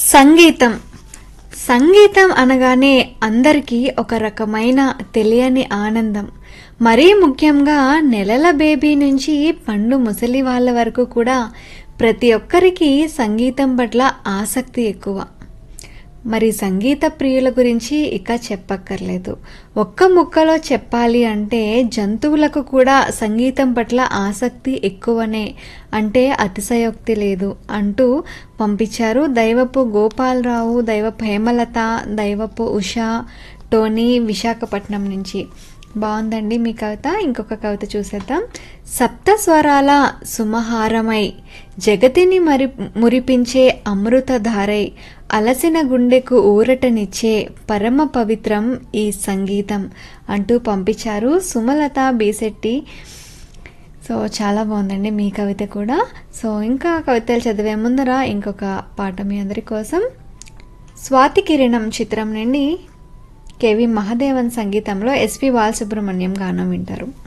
సంగీతం సంగీతం అనగానే అందరికీ ఒక రకమైన తెలియని ఆనందం మరీ ముఖ్యంగా నెలల బేబీ నుంచి పండు ముసలి వాళ్ళ వరకు కూడా ప్రతి ఒక్కరికి సంగీతం పట్ల ఆసక్తి ఎక్కువ మరి సంగీత ప్రియుల గురించి ఇక చెప్పక్కర్లేదు ఒక్క ముక్కలో చెప్పాలి అంటే జంతువులకు కూడా సంగీతం పట్ల ఆసక్తి ఎక్కువనే అంటే అతిశయోక్తి లేదు అంటూ పంపించారు దైవపు గోపాలరావు దైవపు హేమలత దైవపు ఉషా టోనీ విశాఖపట్నం నుంచి బాగుందండి మీ కవిత ఇంకొక కవిత చూసేద్దాం సప్త స్వరాల సుమహారమై జగతిని మరి మురిపించే అమృతధారై అలసిన గుండెకు ఊరటనిచ్చే పరమ పవిత్రం ఈ సంగీతం అంటూ పంపించారు సుమలత బీసెట్టి సో చాలా బాగుందండి మీ కవిత కూడా సో ఇంకా కవితలు చదివే ముందర ఇంకొక పాట మీ అందరి కోసం స్వాతి కిరణం చిత్రం నుండి కేవి మహాదేవన్ సంగీతంలో ఎస్పి బాలసుబ్రహ్మణ్యం గానం వింటారు